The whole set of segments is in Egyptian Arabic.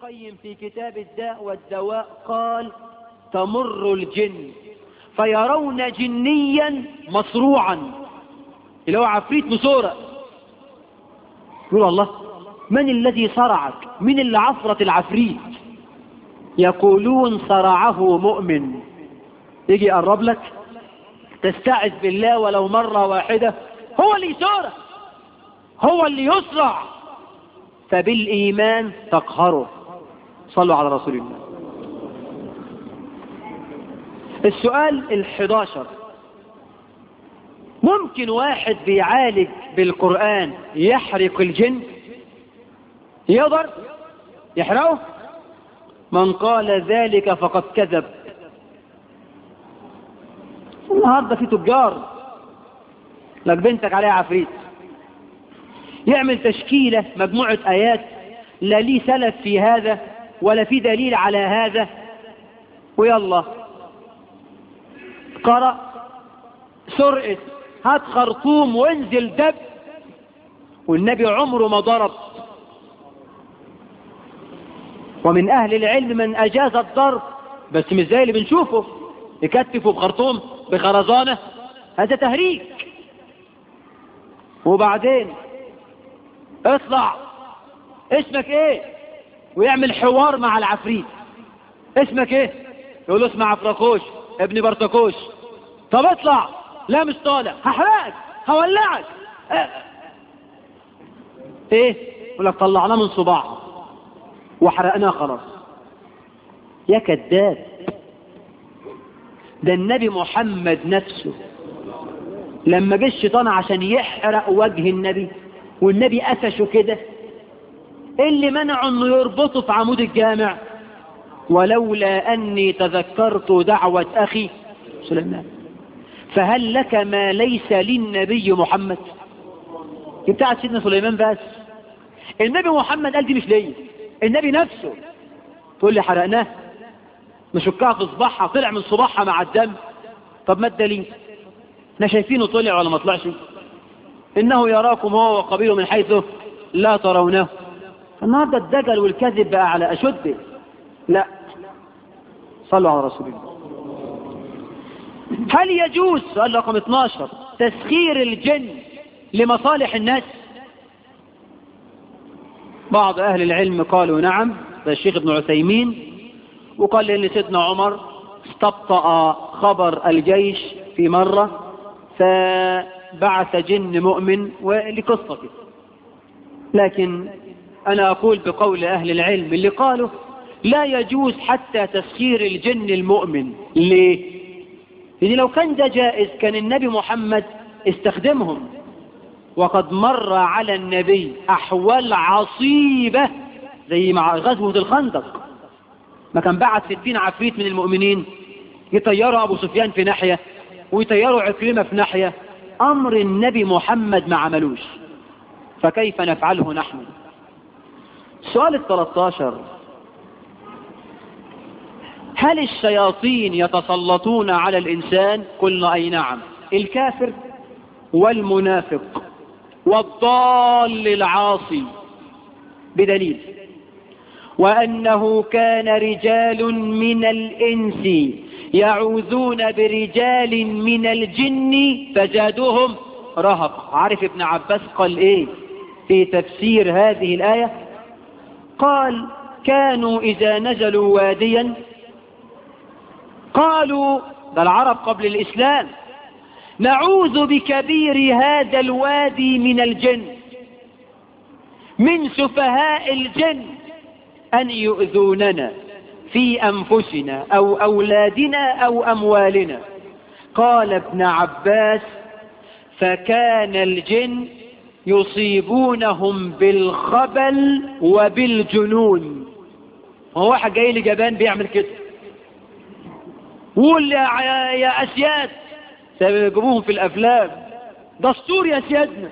القيم في كتاب الداء والدواء قال تمر الجن فيرون جنيا مصروعا اللي هو عفريت مسورة يقول الله من الذي صرعك من اللي عفرت العفريت يقولون صرعه مؤمن يجي يقرب لك تستعذ بالله ولو مرة واحدة هو اللي يسورك هو اللي يسرع فبالإيمان تقهره صلوا على رسول الله السؤال الحداشر ممكن واحد بيعالج بالقرآن يحرق الجن يقدر يحرقه من قال ذلك فقد كذب النهاردة في تجار لك بنتك عليها عفريت يعمل تشكيلة مجموعة آيات لا لي سلف في هذا ولا في دليل على هذا ويلا قرأ سرقة هات خرطوم وانزل دب والنبي عمره ما ضرب ومن أهل العلم من أجاز الضرب بس مش زي اللي بنشوفه يكتفوا بخرطوم بخرزانة هذا تهريج وبعدين اطلع اسمك ايه ويعمل حوار مع العفريت اسمك ايه يقول له اسمع عفركوش ابن برتكوش طب اطلع لا مش طالع هحرقك هولعك اه. ايه يقول لك طلعناه من صباعه وحرقناه خلاص يا كذاب ده النبي محمد نفسه لما جه الشيطان عشان يحرق وجه النبي والنبي قفشه كده إيه اللي منعه انه يربطه في عمود الجامع ولولا اني تذكرت دعوة اخي سليمان فهل لك ما ليس للنبي محمد دي بتاعت سيدنا سليمان بس النبي محمد قال دي مش ليا النبي نفسه تقول لي حرقناه نشكها في صباحها طلع من صباحها مع الدم طب ما الدليل احنا شايفينه طلع ولا ما طلعش انه يراكم هو وقبيله من حيث لا ترونه النهارده الدجل والكذب بقى على اشده لا صلوا على رسول الله هل يجوز سؤال رقم 12 تسخير الجن لمصالح الناس بعض اهل العلم قالوا نعم ده الشيخ ابن عثيمين وقال لان سيدنا عمر استبطأ خبر الجيش في مرة فبعث جن مؤمن ولقصة كده لكن أنا أقول بقول أهل العلم اللي قالوا لا يجوز حتى تسخير الجن المؤمن ليه؟ لأن لو كان ده جائز كان النبي محمد استخدمهم وقد مر على النبي أحوال عصيبة زي مع غزوة الخندق ما كان بعت ستين عفريت من المؤمنين يطيروا أبو سفيان في ناحية ويطيروا عكرمة في ناحية أمر النبي محمد ما عملوش فكيف نفعله نحن السؤال الثلاثاشر هل الشياطين يتسلطون على الإنسان قلنا أي نعم الكافر والمنافق والضال العاصي بدليل وأنه كان رجال من الإنس يعوذون برجال من الجن فزادوهم رهق عارف ابن عباس قال ايه في تفسير هذه الآية قال كانوا إذا نزلوا واديا قالوا ده العرب قبل الإسلام نعوذ بكبير هذا الوادي من الجن من سفهاء الجن أن يؤذوننا في أنفسنا أو أولادنا أو أموالنا قال ابن عباس فكان الجن يصيبونهم بالخبل وبالجنون هو واحد جاي لي جبان بيعمل كده قول يا, يا أسياد سيجيبوهم في الأفلام دستور يا سيادنا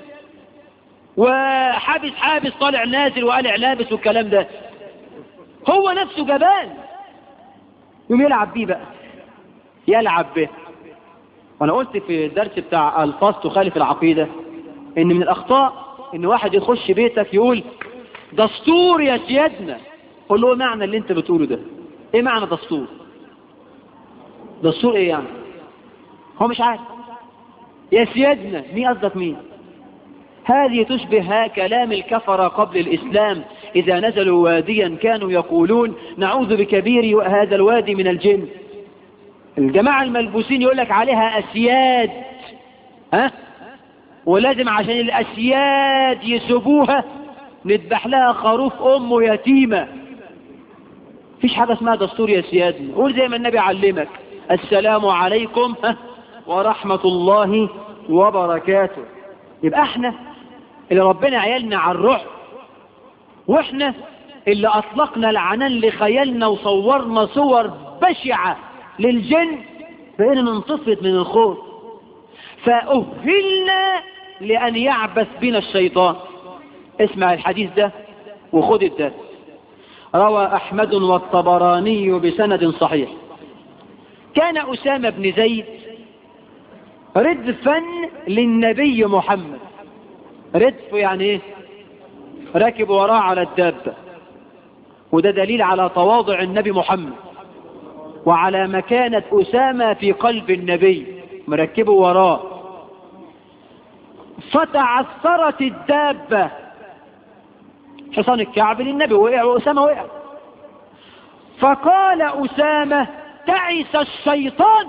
وحابس حابس طالع نازل وقالع لابس والكلام ده هو نفسه جبان يوم يلعب بيه بقى يلعب به وانا قلت في الدرس بتاع الفاظ تخالف العقيدة ان من الاخطاء ان واحد يخش بيتك يقول دستور يا سيادنا قول له ايه معنى اللي انت بتقوله ده ايه معنى دستور دستور ايه يعني هو مش عارف يا سيادنا مين قصدك مين هذه تشبه كلام الكفر قبل الإسلام إذا نزلوا واديا كانوا يقولون نعوذ بكبير هذا الوادي من الجن الجماعة الملبوسين يقول لك عليها أسياد ها ولازم عشان الأسياد يسبوها نذبح لها خروف أم يتيمة فيش حاجة اسمها دستور يا سيادنا قول زي ما النبي علمك السلام عليكم ها ورحمة الله وبركاته يبقى احنا اللي ربنا عيالنا على الرعب واحنا اللي اطلقنا العنان لخيالنا وصورنا صور بشعة للجن بقينا ننتصف من الخوف فأهلنا لأن يعبث بنا الشيطان اسمع الحديث ده وخد الدرس روى أحمد والطبراني بسند صحيح كان أسامة بن زيد ردفا للنبي محمد ردف يعني ايه راكب وراه على الدابة وده دليل على تواضع النبي محمد وعلى مكانة أسامة في قلب النبي مركبه وراه فتعثرت الدابة حصان الكعب للنبي وقع وأسامة وقع فقال أسامة تعس الشيطان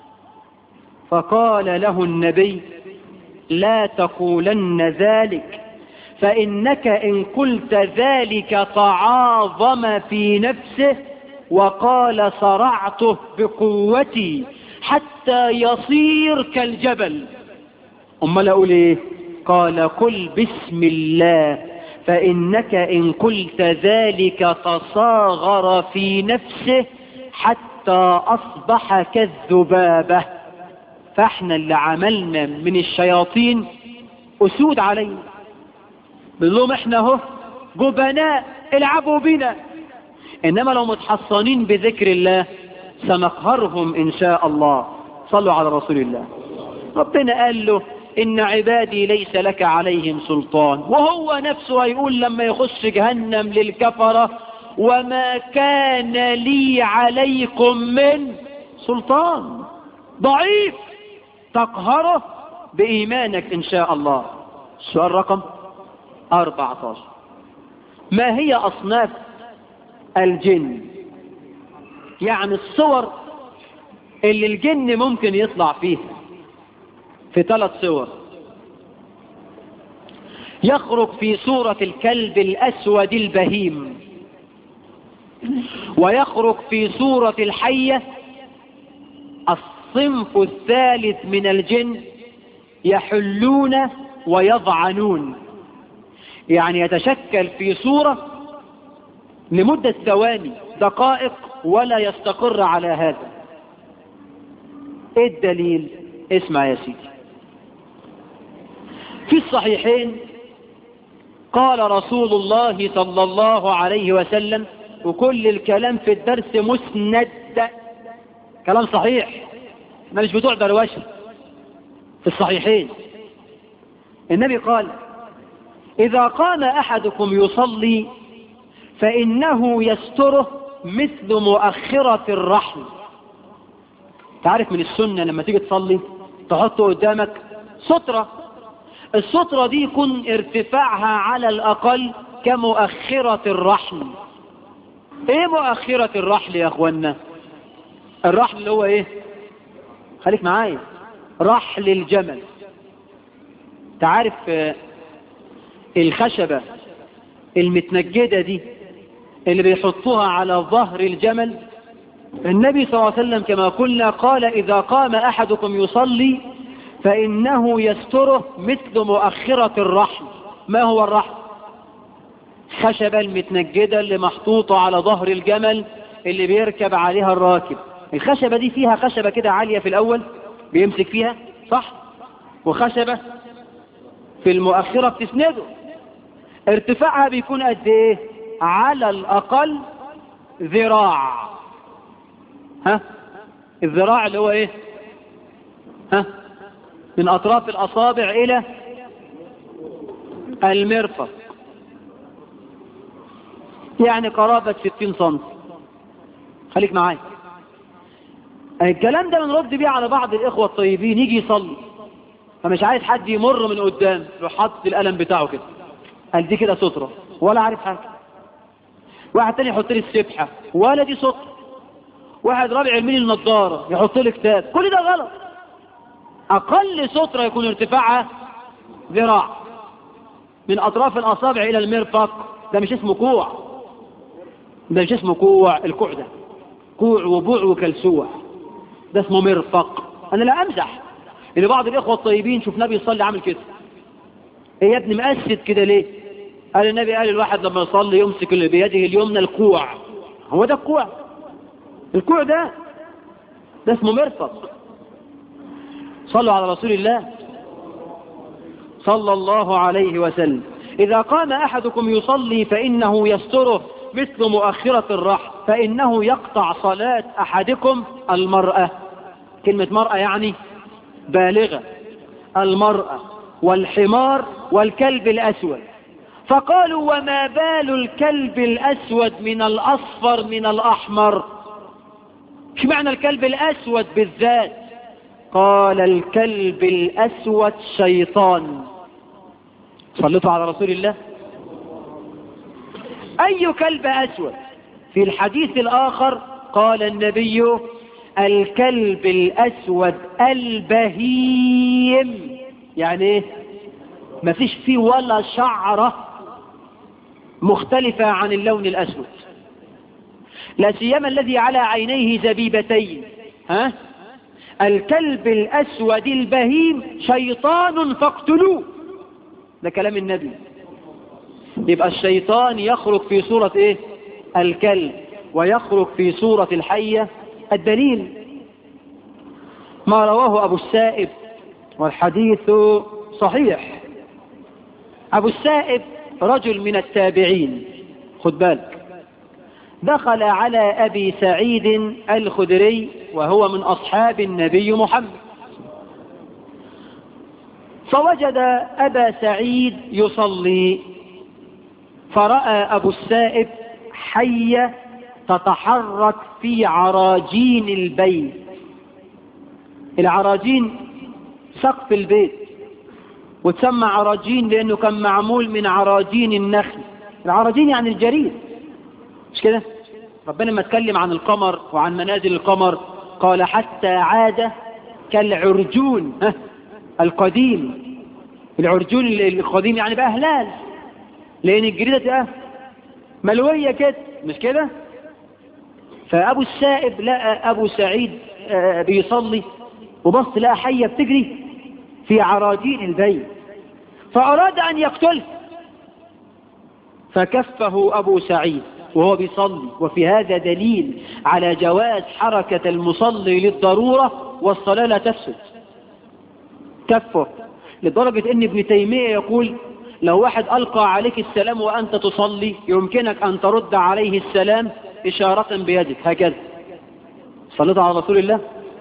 فقال له النبي لا تقولن ذلك فإنك إن قلت ذلك تعاظم في نفسه وقال صرعته بقوتي حتى يصير كالجبل أما أقول إيه قال قل بسم الله فإنك إن قلت ذلك تصاغر في نفسه حتى أصبح كالذبابة فاحنا اللي عملنا من الشياطين أسود علينا بنقول احنا اهو جبناء العبوا بنا إنما لو متحصنين بذكر الله سنقهرهم إن شاء الله صلوا على رسول الله ربنا قال له إن عبادي ليس لك عليهم سلطان وهو نفسه هيقول لما يخش جهنم للكفرة وما كان لي عليكم من سلطان ضعيف تقهره بإيمانك إن شاء الله السؤال رقم 14 ما هي أصناف الجن يعني الصور اللي الجن ممكن يطلع فيها في ثلاث صور يخرج في صورة الكلب الأسود البهيم ويخرج في صورة الحية الصنف الثالث من الجن يحلون ويضعنون يعني يتشكل في صورة لمدة ثواني دقائق ولا يستقر على هذا ايه الدليل اسمع يا سيدي في الصحيحين قال رسول الله صلى الله عليه وسلم وكل الكلام في الدرس مسند كلام صحيح ما مش بتوع دروشه في الصحيحين النبي قال إذا قام أحدكم يصلي فإنه يستره مثل مؤخرة الرحل تعرف من السنة لما تيجي تصلي تحط قدامك سترة السترة دي يكون ارتفاعها على الأقل كمؤخرة الرحل ايه مؤخرة الرحل يا اخوانا الرحل اللي هو ايه خليك معايا رحل الجمل تعرف الخشبة المتنجدة دي اللي بيحطوها على ظهر الجمل النبي صلى الله عليه وسلم كما قلنا قال إذا قام أحدكم يصلي فإنه يستره مثل مؤخرة الرحل ما هو الرحل خشبة المتنجدة اللي محطوطة على ظهر الجمل اللي بيركب عليها الراكب الخشبة دي فيها خشبة كده عالية في الأول بيمسك فيها صح وخشبة في المؤخرة بتسنده ارتفاعها بيكون قد ايه على الأقل ذراع ها الذراع اللي هو ايه ها من أطراف الأصابع إلى المرفق يعني قرابة 60 سم خليك معايا الكلام ده بنرد بيه على بعض الإخوة الطيبين يجي يصلي فمش عايز حد يمر من قدام يروح حاطط القلم بتاعه كده قال دي كده سترة ولا عارف حاجة واحد تاني يحط لي السبحة ولا دي سترة واحد رابع يرمي لي النضارة يحط لي كتاب كل ده غلط أقل سترة يكون ارتفاعها ذراع من أطراف الأصابع إلى المرفق ده مش اسمه كوع ده مش اسمه كوع الكوع ده كوع وبوع وكلسوع ده اسمه مرفق أنا لا أمزح اللي بعض الإخوة الطيبين شوف نبي يصلي عامل كده إيه يا ابني مقسد كده ليه قال النبي قال الواحد لما يصلي يمسك اللي بيده اليمنى الكوع هو ده الكوع الكوع ده ده اسمه مرفق صلوا على رسول الله صلى الله عليه وسلم إذا قام أحدكم يصلي فإنه يستره مثل مؤخرة الرحل فإنه يقطع صلاة أحدكم المرأة كلمة مرأة يعني بالغة المرأة والحمار والكلب الأسود فقالوا وما بال الكلب الأسود من الأصفر من الأحمر ايش معنى الكلب الأسود بالذات قال الكلب الأسود شيطان صلتوا على رسول الله أي كلب أسود في الحديث الآخر قال النبي الكلب الأسود البهيم يعني ايه ما فيش فيه ولا شعرة مختلفة عن اللون الأسود لا سيما الذي على عينيه زبيبتين ها الكلب الأسود البهيم شيطان فاقتلوه ده كلام النبي يبقى الشيطان يخرج في صورة ايه الكلب ويخرج في صورة الحية الدليل ما رواه أبو السائب والحديث صحيح أبو السائب رجل من التابعين خد بالك دخل على أبي سعيد الخدري وهو من أصحاب النبي محمد فوجد أبا سعيد يصلي فرأى أبو السائب حية تتحرك في عراجين البيت العراجين سقف البيت وتسمى عراجين لأنه كان معمول من عراجين النخل العراجين يعني الجريد مش كده ربنا لما اتكلم عن القمر وعن منازل القمر قال حتى عاد كالعرجون ها القديم العرجون القديم يعني بقى هلال لان الجريدة تبقى ملوية كده مش كده فابو السائب لقى ابو سعيد بيصلي وبص لقى حية بتجري في عراجين البيت فاراد ان يقتله فكفه ابو سعيد وهو بيصلي وفي هذا دليل على جواز حركة المصلي للضرورة والصلاة لا تفسد كفه لدرجة ان ابن تيمية يقول لو واحد ألقى عليك السلام وأنت تصلي يمكنك أن ترد عليه السلام إشارة بيدك هكذا صليت على رسول الله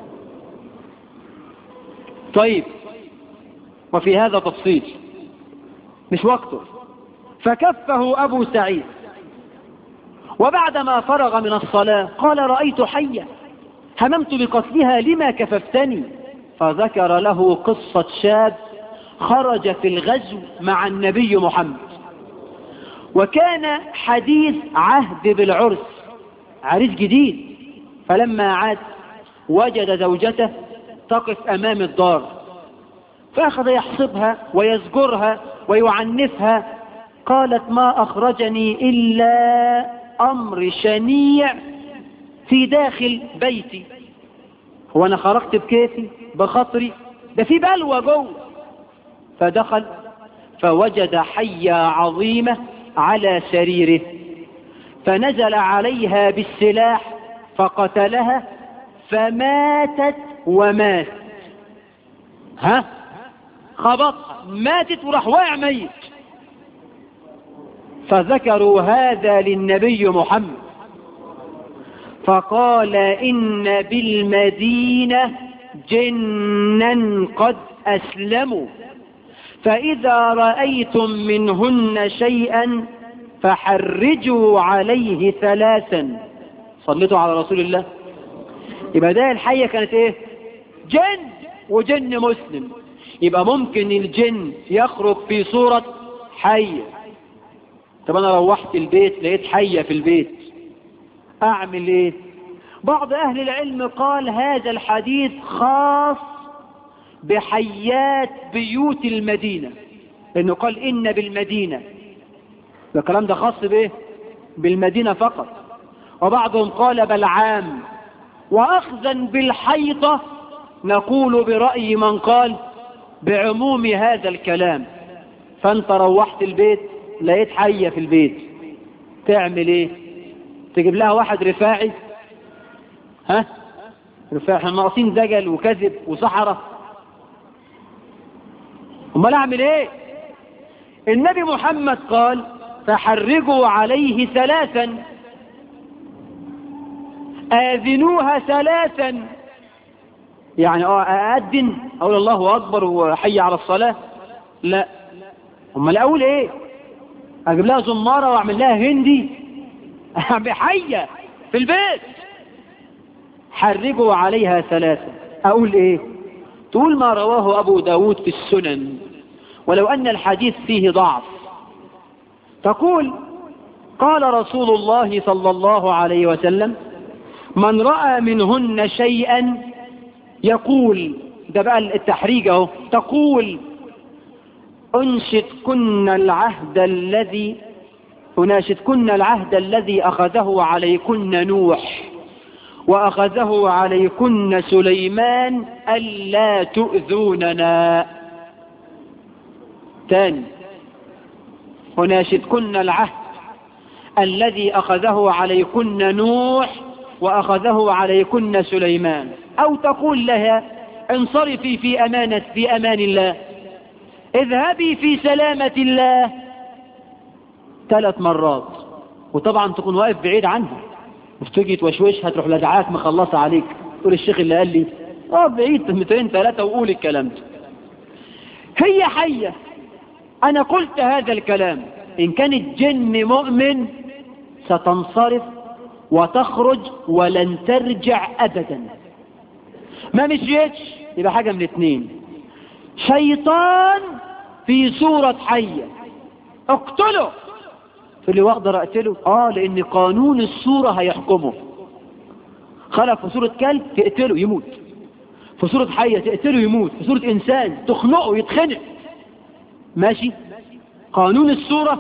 طيب وفي هذا تفصيل مش وقته فكفه أبو سعيد وبعدما فرغ من الصلاة قال رأيت حية هممت بقتلها لما كففتني فذكر له قصة شاب خرج في الغزو مع النبي محمد وكان حديث عهد بالعرس عريس جديد فلما عاد وجد زوجته تقف أمام الدار فأخذ يحصبها ويزجرها ويعنفها قالت ما أخرجني إلا أمر شنيع في داخل بيتي هو أنا خرجت بكيفي بخطري ده في بلوى جوه فدخل فوجد حية عظيمة على سريره فنزل عليها بالسلاح فقتلها فماتت ومات ها خبطها ماتت وراح واقع ميت فذكروا هذا للنبي محمد فقال إن بالمدينة جنا قد أسلموا فإذا رأيتم منهن شيئا فحرجوا عليه ثلاثا صليتوا على رسول الله يبقى ده الحية كانت ايه جن وجن مسلم يبقى ممكن الجن يخرج في صورة حية طب انا روحت البيت لقيت حية في البيت اعمل ايه بعض اهل العلم قال هذا الحديث خاص بحيات بيوت المدينة لانه قال ان بالمدينة الكلام ده خاص بايه بالمدينة فقط وبعضهم قال بل عام واخذا بالحيطة نقول برأي من قال بعموم هذا الكلام فانت روحت البيت لقيت حية في البيت تعمل ايه تجيب لها واحد رفاعي ها رفاعي احنا ناقصين دجل وكذب وصحراء امال اعمل ايه النبي محمد قال فحرجوا عليه ثلاثا آذنوها ثلاثا يعني أأذن أقول الله أكبر وحي على الصلاة لا امال اقول ايه اجيب لها زمارة واعمل لها هندي بحية في البيت حرجوا عليها ثلاثة اقول ايه تقول ما رواه ابو داود في السنن ولو ان الحديث فيه ضعف تقول قال رسول الله صلى الله عليه وسلم من رأى منهن شيئا يقول ده بقى التحريج اهو تقول أنشدكن العهد الذي أناشدكن العهد الذي أخذه عليكن نوح وأخذه عليكن سليمان ألا تؤذوننا تاني أناشدكن العهد الذي أخذه عليكن نوح وأخذه عليكن سليمان أو تقول لها انصرفي في أمانة في أمان الله اذهبي في سلامة الله ثلاث مرات وطبعا تكون واقف بعيد عنها مش تيجي توشوشها تروح لدعاك مخلصة عليك تقول الشيخ اللي قال لي اه بعيد مترين ثلاثة وقول الكلام ده هي حية انا قلت هذا الكلام ان كانت جن مؤمن ستنصرف وتخرج ولن ترجع ابدا ما مشيتش يبقى حاجة من اتنين شيطان في صورة حية اقتله في اللي اقدر اقتله اه لان قانون الصورة هيحكمه خلق في صورة كلب تقتله يموت في صورة حية تقتله يموت في صورة انسان تخنقه يتخنق ماشي قانون الصورة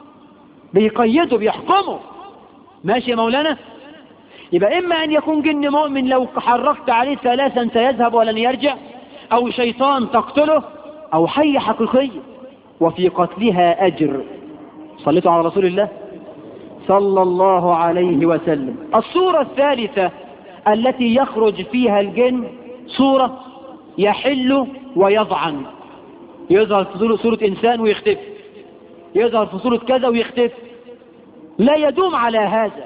بيقيده بيحكمه ماشي يا مولانا يبقى اما ان يكون جن مؤمن لو حركت عليه ثلاثا سيذهب ولن يرجع او شيطان تقتله او حية حقيقية وفي قتلها اجر صليتوا على رسول الله صلى الله عليه وسلم الصورة الثالثة التي يخرج فيها الجن صورة يحل ويضعن يظهر في صورة انسان ويختفي يظهر في صورة كذا ويختفي لا يدوم على هذا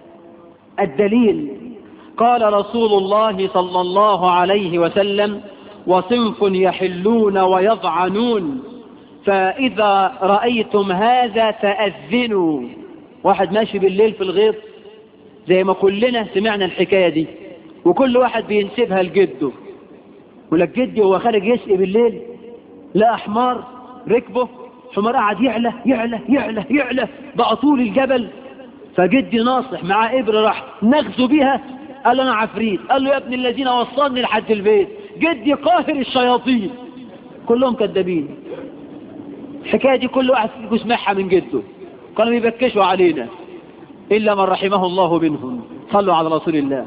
الدليل قال رسول الله صلى الله عليه وسلم وصنف يحلون ويضعنون فإذا رأيتم هذا فأذنوا واحد ماشي بالليل في الغيط زي ما كلنا سمعنا الحكاية دي وكل واحد بينسبها لجده ولك جدي هو خارج يسقي بالليل لا حمار ركبه حمار قعد يعلى يعلى يعلى يعلى بقى طول الجبل فجدي ناصح مع إبر راح نغزو بيها قال له انا عفريت قال له يا ابن الذين وصلني لحد البيت جدي قاهر الشياطين كلهم كذابين الحكايه دي كل واحد فيكم سمعها من جده كانوا بيبكشوا علينا الا من رحمه الله منهم صلوا على رسول الله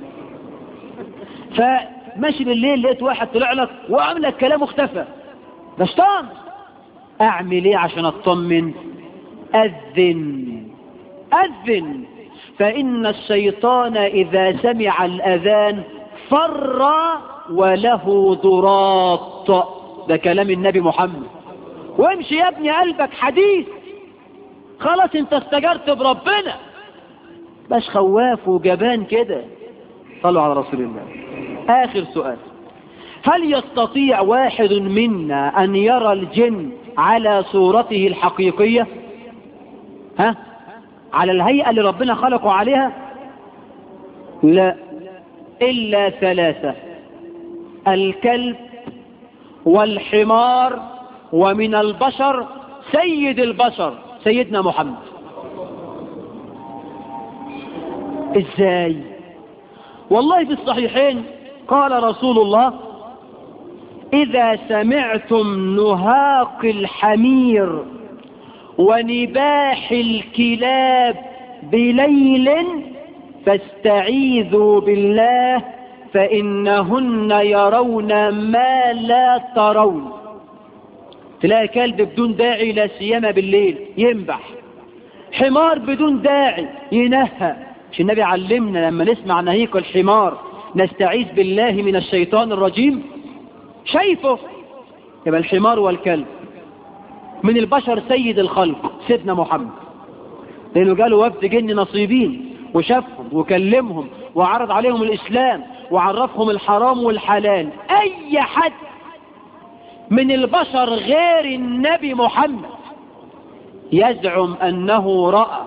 فماشي بالليل لقيت واحد طلع لك وعمل لك كلام اختفى ده شيطان اعمل ايه عشان اطمن اذن اذن فإن الشيطان إذا سمع الأذان فر وله ضراط ده كلام النبي محمد وامشي يا ابني قلبك حديث خلاص انت استجرت بربنا باش خواف وجبان كده صلوا على رسول الله آخر سؤال هل يستطيع واحد منا أن يرى الجن على صورته الحقيقية ها على الهيئة اللي ربنا خلقه عليها لا إلا ثلاثة الكلب والحمار ومن البشر سيد البشر سيدنا محمد ازاي والله في الصحيحين قال رسول الله إذا سمعتم نهاق الحمير ونباح الكلاب بليل فاستعيذوا بالله فإنهن يرون ما لا ترون تلاقي كلب بدون داعي لا سيما بالليل ينبح حمار بدون داعي ينهى مش النبي علمنا لما نسمع نهيق الحمار نستعيذ بالله من الشيطان الرجيم شايفه يبقى الحمار والكلب من البشر سيد الخلق سيدنا محمد لأنه قالوا وفد جن نصيبين وشافهم وكلمهم وعرض عليهم الإسلام وعرفهم الحرام والحلال أي حد من البشر غير النبي محمد يزعم أنه رأى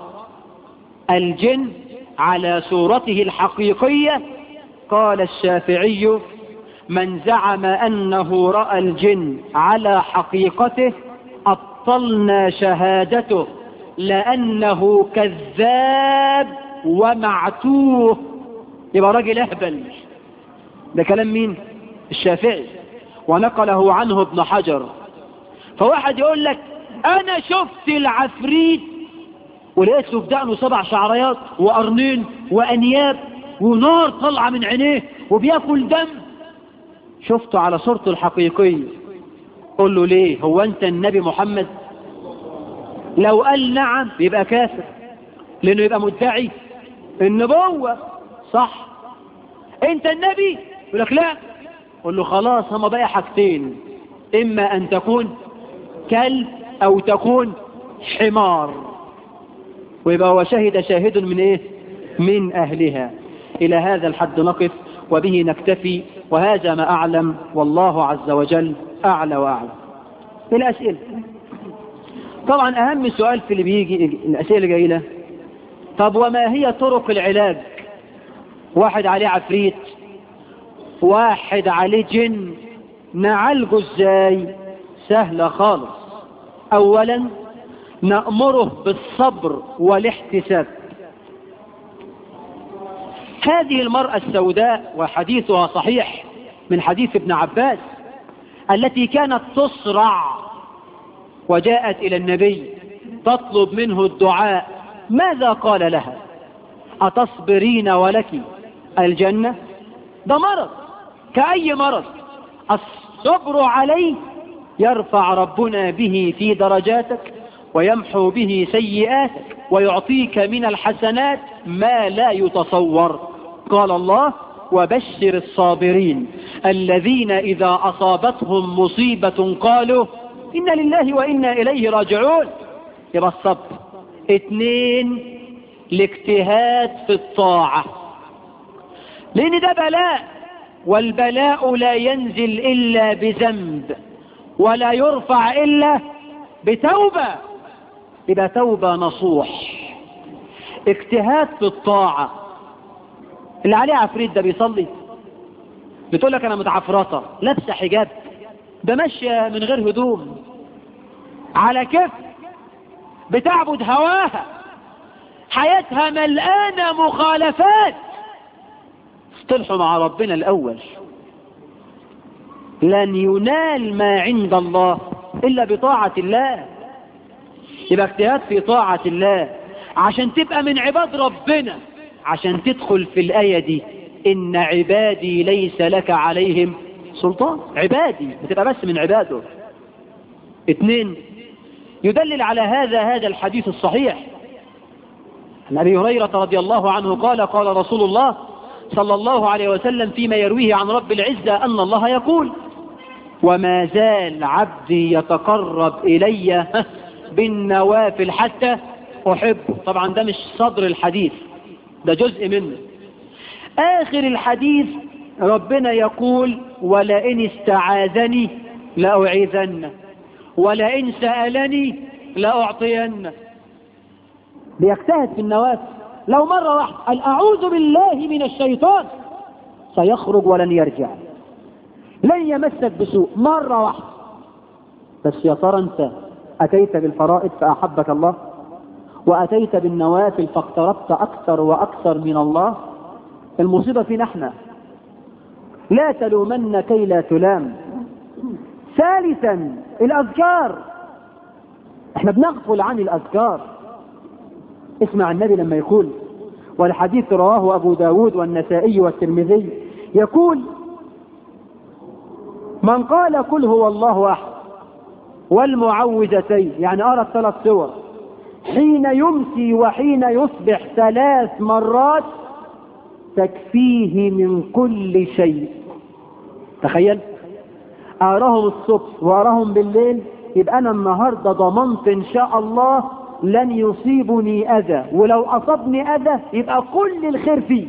الجن على صورته الحقيقية قال الشافعي من زعم أنه رأى الجن على حقيقته أبطلنا شهادته لأنه كذاب ومعتوه يبقى راجل أهبل ده كلام مين الشافعي ونقله عنه ابن حجر فواحد يقول لك أنا شفت العفريت ولقيت له في دقنه سبع شعريات وقرنين وأنياب ونار طالعة من عينيه وبياكل دم شفته على صورته الحقيقية قل له ليه هو أنت النبي محمد لو قال نعم يبقى كافر لأنه يبقى مدعي النبوة صح أنت النبي يقول لك لا قل له خلاص هما بقى حاجتين إما أن تكون كلب أو تكون حمار ويبقى هو شهد شاهد من إيه من أهلها إلى هذا الحد نقف وبه نكتفي وهذا ما أعلم والله عز وجل أعلى وأعلم الأسئلة طبعا أهم سؤال في اللي بيجي الأسئلة اللي جايه له طب وما هي طرق العلاج واحد عليه عفريت واحد عليه جن نعالجه ازاي سهلة خالص اولا نأمره بالصبر والاحتساب هذه المرأة السوداء وحديثها صحيح من حديث ابن عباس التي كانت تصرع وجاءت إلى النبي تطلب منه الدعاء ماذا قال لها أتصبرين ولك الجنة ده مرض كأي مرض الصبر عليه يرفع ربنا به في درجاتك ويمحو به سيئاتك ويعطيك من الحسنات ما لا يتصور قال الله وبشر الصابرين الذين إذا أصابتهم مصيبة قالوا إنا لله وإنا إليه راجعون يبقى الصبر اتنين الاجتهاد في الطاعة لأن ده بلاء والبلاء لا ينزل إلا بذنب ولا يرفع إلا بتوبة يبقى توبة نصوح اجتهاد في الطاعة اللي عليه عفريت ده بيصلي بتقول لك انا متعفرطة لابسه حجاب ده ماشية من غير هدوم على كيف بتعبد هواها حياتها ملقانة مخالفات اصطلحوا مع ربنا الأول لن ينال ما عند الله إلا بطاعة الله يبقى اجتهاد في طاعة الله عشان تبقى من عباد ربنا عشان تدخل في الآية دي إن عبادي ليس لك عليهم سلطان عبادي بتبقى بس من عباده اثنين يدلل على هذا هذا الحديث الصحيح عن أبي هريرة رضي الله عنه قال قال رسول الله صلى الله عليه وسلم فيما يرويه عن رب العزة أن الله يقول وما زال عبدي يتقرب إلي بالنوافل حتى أحبه طبعا ده مش صدر الحديث ده جزء منه آخر الحديث ربنا يقول ولئن استعاذني لأعيذن ولئن سألني لأعطين بيجتهد في النوافل لو مرة واحدة قال أعوذ بالله من الشيطان سيخرج ولن يرجع لن يمسك بسوء مرة واحدة بس يا ترى أنت أتيت بالفرائض فأحبك الله وأتيت بالنوافل فاقتربت أكثر وأكثر من الله المصيبة فينا احنا لا تلومن كي لا تلام ثالثا الأذكار احنا بنغفل عن الأذكار اسمع النبي لما يقول والحديث رواه أبو داود والنسائي والترمذي يقول من قال كل هو الله أحد والمعوذتين يعني أرى الثلاث سور حين يمسي وحين يصبح ثلاث مرات تكفيه من كل شيء تخيل أراهم الصبح وأراهم بالليل يبقى أنا النهاردة ضمنت إن شاء الله لن يصيبني أذى ولو أصبني أذى يبقى كل الخير فيه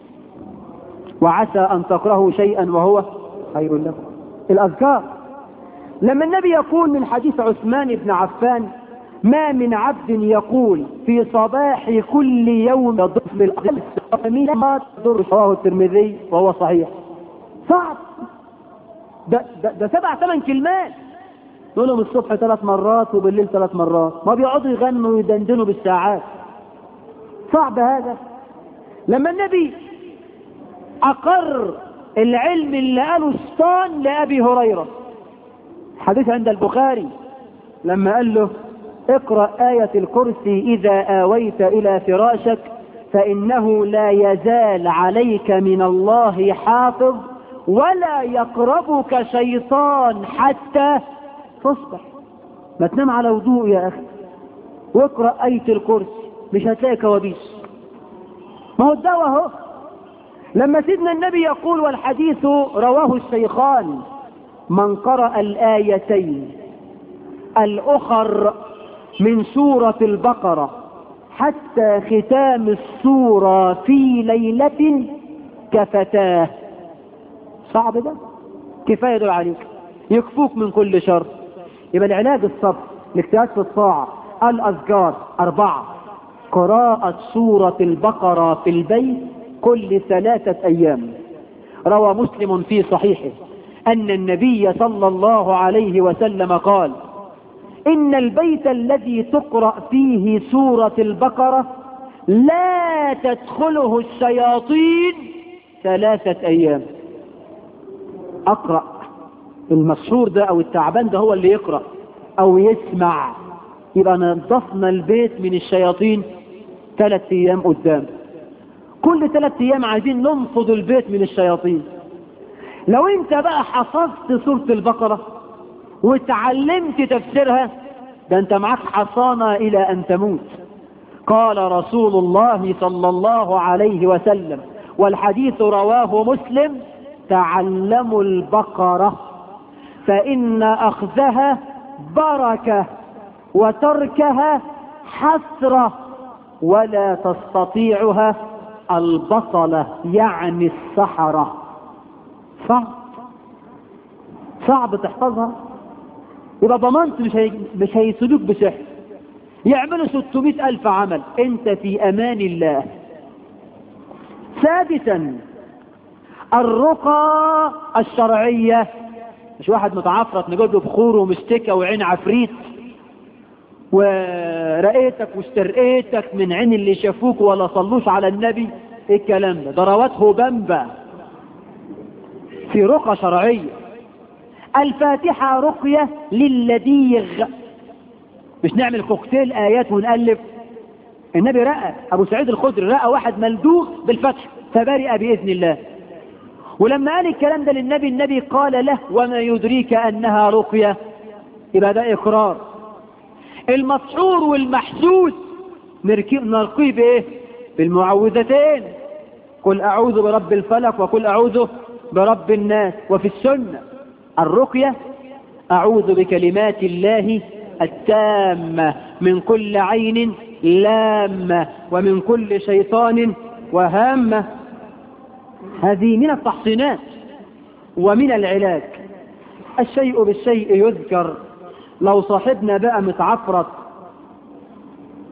وعسى أن تكرهوا شيئا وهو خير لكم الأذكار لما النبي يقول من حديث عثمان بن عفان ما من عبد يقول في صباح كل يوم يضرب بالأقل ما تضر رواه الترمذي وهو صحيح صعب ده, ده, ده سبع ثمان كلمات تقولهم الصبح ثلاث مرات وبالليل ثلاث مرات ما بيقعدوا يغنوا ويدندنوا بالساعات صعب هذا لما النبي أقر العلم اللي قاله الشيطان لأبي هريرة حديث عند البخاري لما قال له اقرأ آية الكرسي إذا آويت إلى فراشك فإنه لا يزال عليك من الله حافظ ولا يقربك شيطان حتى تصبح ما تنام على وضوء يا أخي واقرأ آية الكرسي مش هتلاقي كوابيس ما هو الدواء اهو لما سيدنا النبي يقول والحديث رواه الشيخان من قرأ الآيتين الأخر من سورة البقرة حتى ختام السورة في ليلة كفتاه صعب ده كفاية دول عليك يكفوك من كل شر يبقى العلاج الصبر الاجتهاد في الطاعة الأذكار أربعة قراءة سورة البقرة في البيت كل ثلاثة أيام روى مسلم في صحيحه أن النبي صلى الله عليه وسلم قال إن البيت الذي تقرأ فيه سورة البقرة لا تدخله الشياطين ثلاثة أيام أقرأ المسحور ده أو التعبان ده هو اللي يقرأ أو يسمع يبقى نظفنا البيت من الشياطين ثلاث أيام قدام كل ثلاث أيام عايزين ننفض البيت من الشياطين لو انت بقى حفظت سورة البقرة وتعلمت تفسيرها ده انت معاك حصانة الى ان تموت قال رسول الله صلى الله عليه وسلم والحديث رواه مسلم تعلموا البقرة فإن أخذها بركة وتركها حسرة ولا تستطيعها البطلة يعني السحرة صعب صعب تحفظها يبقى ضمنت مش هي... مش هيسلوك بسحر يعملوا 600 ألف عمل انت في أمان الله سادسا الرقى الشرعية مش واحد متعفرت نجيب له بخور ومستكة وعين عفريت ورقيتك واسترقيتك من عين اللي شافوك ولا صلوش على النبي ايه الكلام ده ضرواته بمبة في رقى شرعية الفاتحة رقية للذيغ مش نعمل كوكتيل آيات ونألف النبي رأى أبو سعيد الخدري رأى واحد ملدوغ بالفتح فبرئ بإذن الله ولما قال الكلام ده للنبي النبي قال له وما يدريك أنها رقية يبقى ده إقرار المسحور والمحسود نرقيه بإيه بالمعوذتين قل أعوذ برب الفلق وقل أعوذ برب الناس وفي السنة الرقية أعوذ بكلمات الله التامة من كل عين لامة ومن كل شيطان وهامة هذه من التحصينات ومن العلاج الشيء بالشيء يذكر لو صاحبنا بقى متعفرت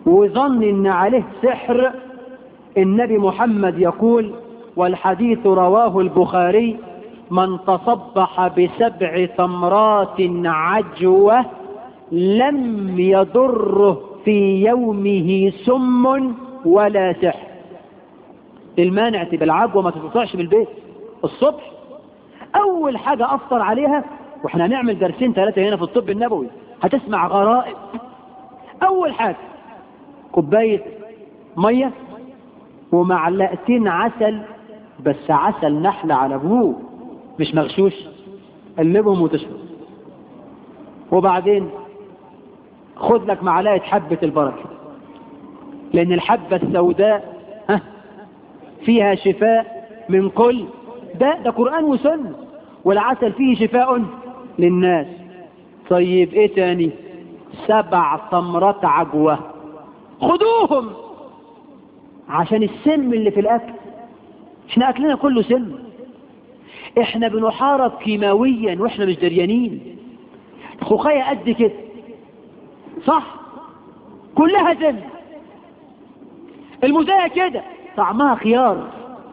وظن ان عليه سحر النبي محمد يقول والحديث رواه البخاري من تصبح بسبع ثمرات عجوة لم يضره في يومه سم ولا سحر المانع تبقى العجوة ما تستطيعش بالبيت الصبح اول حاجة افطر عليها واحنا هنعمل درسين ثلاثة هنا في الطب النبوي هتسمع غرائب اول حاجة كوباية مية ومعلقتين عسل بس عسل نحل على ابوه مش مغشوش قلبهم وتشرب وبعدين خد لك معلقة حبة البركة لان الحبة السوداء ها فيها شفاء من كل ده ده قرآن وسنة والعسل فيه شفاء للناس طيب ايه تاني سبع تمرات عجوة خدوهم عشان السم اللي في الاكل احنا اكلنا كله سم احنا بنحارب كيماويا واحنا مش دريانين الخوخية قد كده صح كلها سم المزايا كده طعمها خيار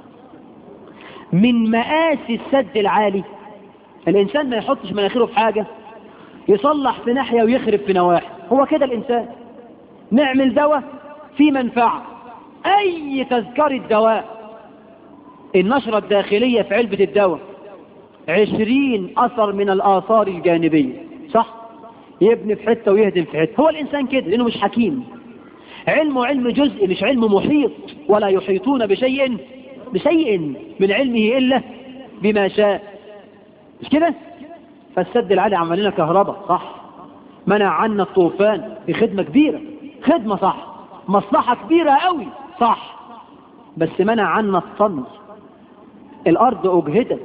من مآسي السد العالي الإنسان ما يحطش مناخيره في حاجة يصلح في ناحية ويخرب في نواحي هو كده الإنسان نعمل دواء في منفعة أي تذكرة دواء النشرة الداخلية في علبة الدواء عشرين أثر من الآثار الجانبية صح يبني في حتة ويهدم في حتة هو الإنسان كده لأنه مش حكيم علمه علم جزء مش علم محيط ولا يحيطون بشيء بشيء من علمه إلا بما شاء مش كده فالسد العالي عمل لنا كهرباء صح منع عنا الطوفان في خدمة كبيرة خدمة صح مصلحة كبيرة قوي صح بس منع عنا الطمي الأرض أجهدت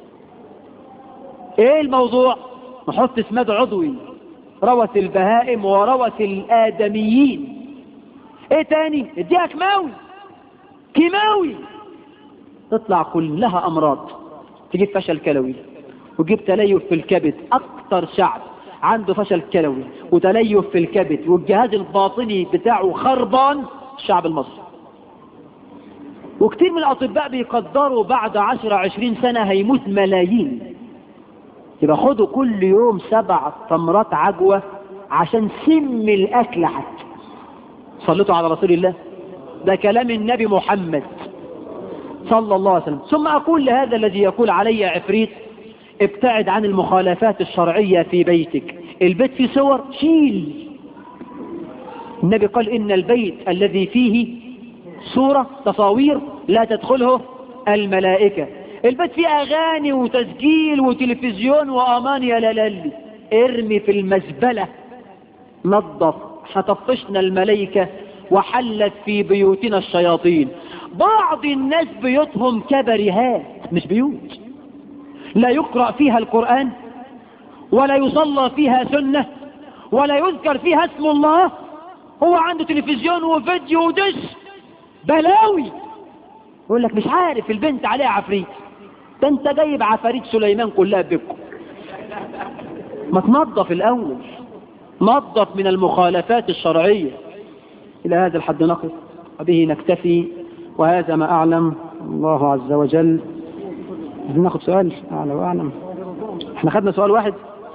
إيه الموضوع نحط اسماد عضوي روث البهائم وروث الآدميين ايه تاني اديها كيماوي كيماوي تطلع كلها امراض تجيب فشل كلوي وتجيب تليف في الكبد اكتر شعب عنده فشل كلوي وتليف في الكبد والجهاز الباطني بتاعه خربان الشعب المصري وكتير من الاطباء بيقدروا بعد عشر عشرين سنة هيموت ملايين يبقى خدوا كل يوم سبع تمرات عجوة عشان سم الاكل حتى صلتوا على رسول الله ده كلام النبي محمد صلى الله عليه وسلم ثم أقول لهذا الذي يقول علي عفريت ابتعد عن المخالفات الشرعية في بيتك البيت فيه صور شيل النبي قال إن البيت الذي فيه صورة تصاوير لا تدخله الملائكة البيت فيه أغاني وتسجيل وتلفزيون وأمان يا لالي ارمي في المزبلة نظف هتفطشنا الملائكة وحلت في بيوتنا الشياطين بعض الناس بيوتهم كبرهات مش بيوت لا يقرأ فيها القرآن ولا يصلى فيها سنة ولا يذكر فيها اسم الله هو عنده تلفزيون وفيديو ودش بلاوي يقول لك مش عارف البنت عليها عفريت ده انت جايب عفاريت سليمان كلها بكم ما تنظف الاول نظف من المخالفات الشرعية إلى هذا الحد نقف وبه نكتفي وهذا ما أعلم الله عز وجل ناخد سؤال أعلى وأعلم احنا خدنا سؤال واحد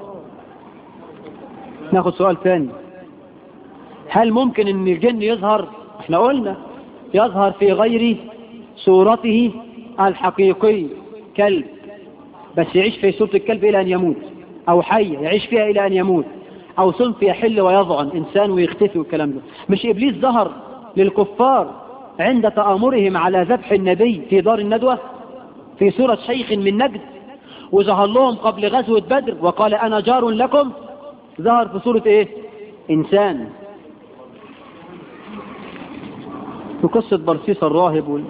ناخد سؤال ثاني هل ممكن ان الجن يظهر احنا قلنا يظهر في غير صورته الحقيقية كلب بس يعيش في صورة الكلب إلى أن يموت أو حية يعيش فيها إلى أن يموت أو صنف يحل ويضعن إنسان ويختفي والكلام ده مش إبليس ظهر للكفار عند تآمرهم على ذبح النبي في دار الندوة في سورة شيخ من نجد وظهر لهم قبل غزوة بدر وقال أنا جار لكم ظهر في سورة إيه إنسان وقصة برسيس الراهب وال...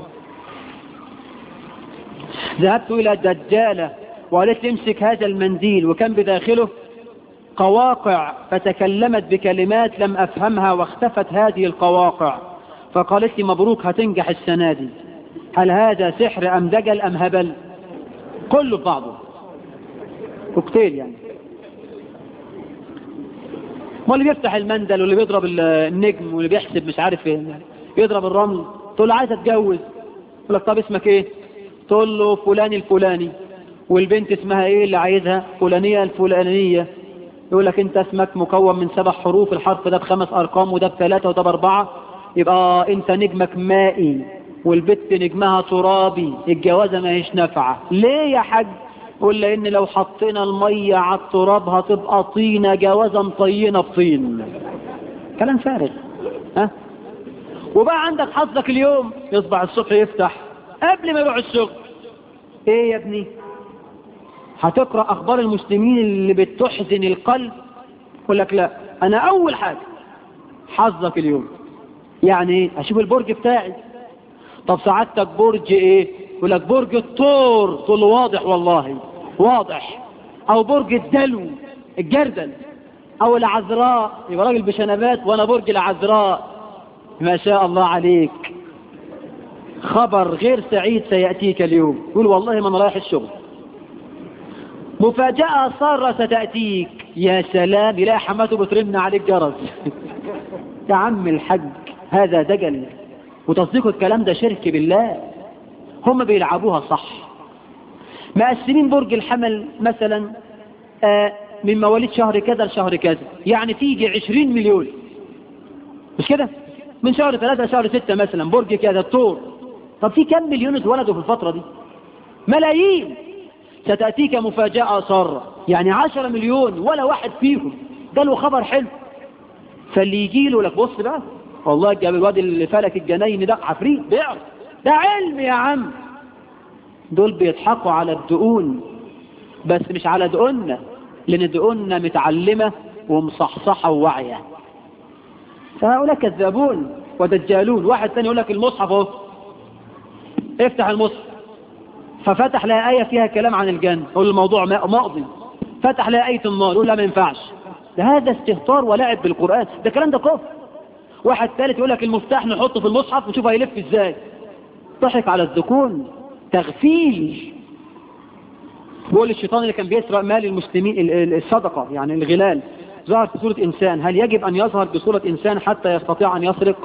ذهبت إلى دجالة وقالت لي امسك هذا المنديل وكان بداخله قواقع فتكلمت بكلمات لم أفهمها واختفت هذه القواقع فقالت لي مبروك هتنجح السنة دي هل هذا سحر أم دجل أم هبل كله في بعضه كوكتيل يعني ما اللي بيفتح المندل واللي بيضرب النجم واللي بيحسب مش عارف ايه يضرب الرمل تقول له عايز اتجوز يقول لك طب اسمك ايه تقول له فلان الفلاني والبنت اسمها ايه اللي عايزها فلانية الفلانية يقول لك انت اسمك مكون من سبع حروف الحرف ده بخمس ارقام وده بثلاثة وده باربعة يبقى انت نجمك مائي والبت نجمها ترابي الجوازة ما هيش نافعة ليه يا حاج قول لان لو حطينا المية على التراب هتبقى طينة جوازة مطينة بطين كلام فارغ ها وبقى عندك حظك اليوم يصبح الصبح يفتح قبل ما يروح الشغل ايه يا ابني هتقرأ اخبار المسلمين اللي بتحزن القلب يقول لك لا انا اول حاجة حظك اليوم يعني ايه اشوف البرج بتاعي طب سعادتك برج ايه يقول لك برج الطور تقول له واضح والله واضح او برج الدلو الجردل او العذراء يبقى راجل بشنبات وانا برج العذراء ما شاء الله عليك خبر غير سعيد سيأتيك اليوم يقول والله ما انا رايح الشغل مفاجأة سارة ستأتيك يا سلام يلاقي حماته بترن عليك جرس يا عم الحج هذا دجل وتصديق الكلام ده شرك بالله هم بيلعبوها صح مقسمين برج الحمل مثلا آه من مواليد شهر كذا لشهر كذا يعني تيجي عشرين مليون مش كده من شهر ثلاثة لشهر ستة مثلا برج كذا الطور طب في كم مليون اتولدوا في الفترة دي ملايين ستأتيك مفاجأة سارة يعني عشرة مليون ولا واحد فيهم ده له خبر حلو فاللي يجي له لك بص بقى والله جاب الواد اللي فلك الجناين ده عفريت بيعرف ده علم يا عم دول بيضحكوا على الدقون بس مش على دقوننا لان دقوننا متعلمة ومصحصحة وواعية فهؤلاء كذابون ودجالون واحد ثاني يقول لك المصحف اهو افتح المصحف ففتح لها آية فيها كلام عن الجنة يقول الموضوع ماضي فتح لها آية النار يقول لا ما ينفعش ده هذا استهتار ولعب بالقرآن ده كلام ده كفر واحد ثالث يقول لك المفتاح نحطه في المصحف ونشوف هيلف ازاي ضحك على الذكون تغفيل بيقول الشيطان اللي كان بيسرق مال المسلمين الصدقة يعني الغلال ظهر في صورة إنسان هل يجب أن يظهر بصورة إنسان حتى يستطيع أن يسرق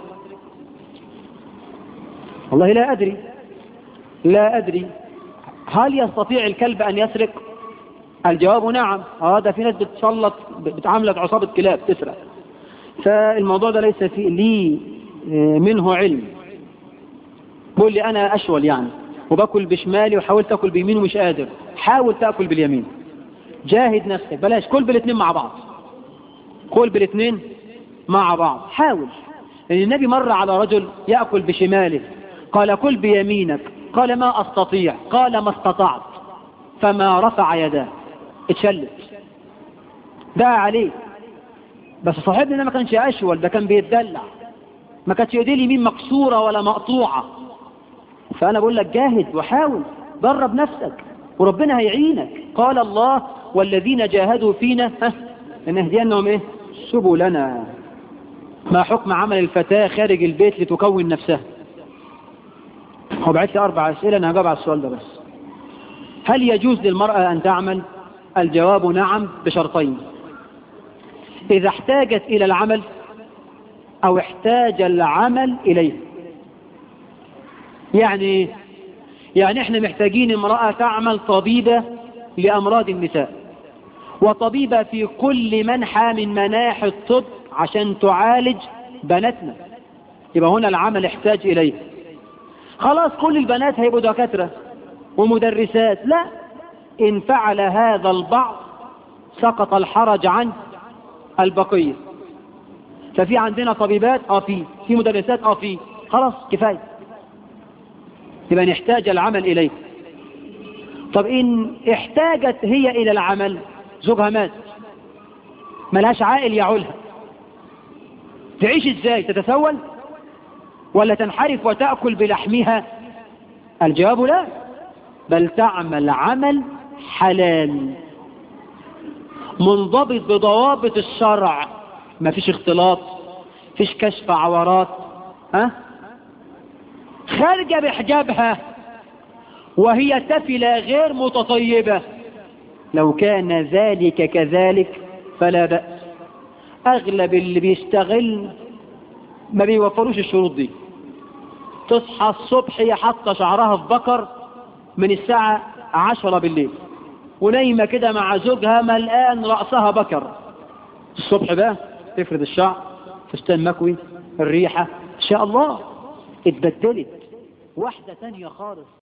والله لا أدري لا أدري هل يستطيع الكلب أن يسرق الجواب نعم هذا في ناس بتسلط بتعاملك عصابة كلاب تسرق فالموضوع ده ليس فيه لي منه علم بقول لي أنا أشول يعني وباكل بشمالي وحاولت أكل بيمين ومش قادر حاول تأكل باليمين جاهد نفسك بلاش كل بالاثنين مع بعض كل بالاثنين مع بعض حاول لأن النبي مر على رجل يأكل بشماله قال كل بيمينك قال ما أستطيع قال ما استطعت فما رفع يداه اتشلت دعا عليه بس صاحبنا ما كانش أشول ده كان بيتدلع ما كانتش ايديه اليمين مكسورة ولا مقطوعة فأنا بقول لك جاهد وحاول درب نفسك وربنا هيعينك قال الله والذين جاهدوا فينا ها لنهدينهم ايه سبلنا ما حكم عمل الفتاة خارج البيت لتكون نفسها هو بعت لي أربع أسئلة أنا هجاوب على السؤال ده بس هل يجوز للمرأة أن تعمل الجواب نعم بشرطين إذا احتاجت إلى العمل أو احتاج العمل إليه يعني يعني احنا محتاجين امرأة تعمل طبيبة لأمراض النساء وطبيبة في كل منحى من مناحي الطب عشان تعالج بناتنا يبقى هنا العمل يحتاج إليه خلاص كل البنات هيبقوا دكاترة ومدرسات لا إن فعل هذا البعض سقط الحرج عن البقية ففي عندنا طبيبات اه في في مدرسات اه في خلاص كفاية يبقى نحتاج العمل إليه طب إن احتاجت هي إلى العمل زوجها مات ملهاش عائل يعولها تعيش ازاي تتسول ولا تنحرف وتأكل بلحمها الجواب لا بل تعمل عمل حلال منضبط بضوابط الشرع ما فيش اختلاط فيش كشف عورات ها خارجة بحجابها وهي تفلة غير متطيبة لو كان ذلك كذلك فلا بأس اغلب اللي بيستغل ما بيوفروش الشروط دي تصحى الصبح هي حاطه شعرها في بكر من الساعة عشرة بالليل ونايمة كده مع زوجها ملآن رأسها بكر الصبح بقى تفرد الشعر فستان مكوي الريحة ان شاء الله اتبدلت واحدة تانية خالص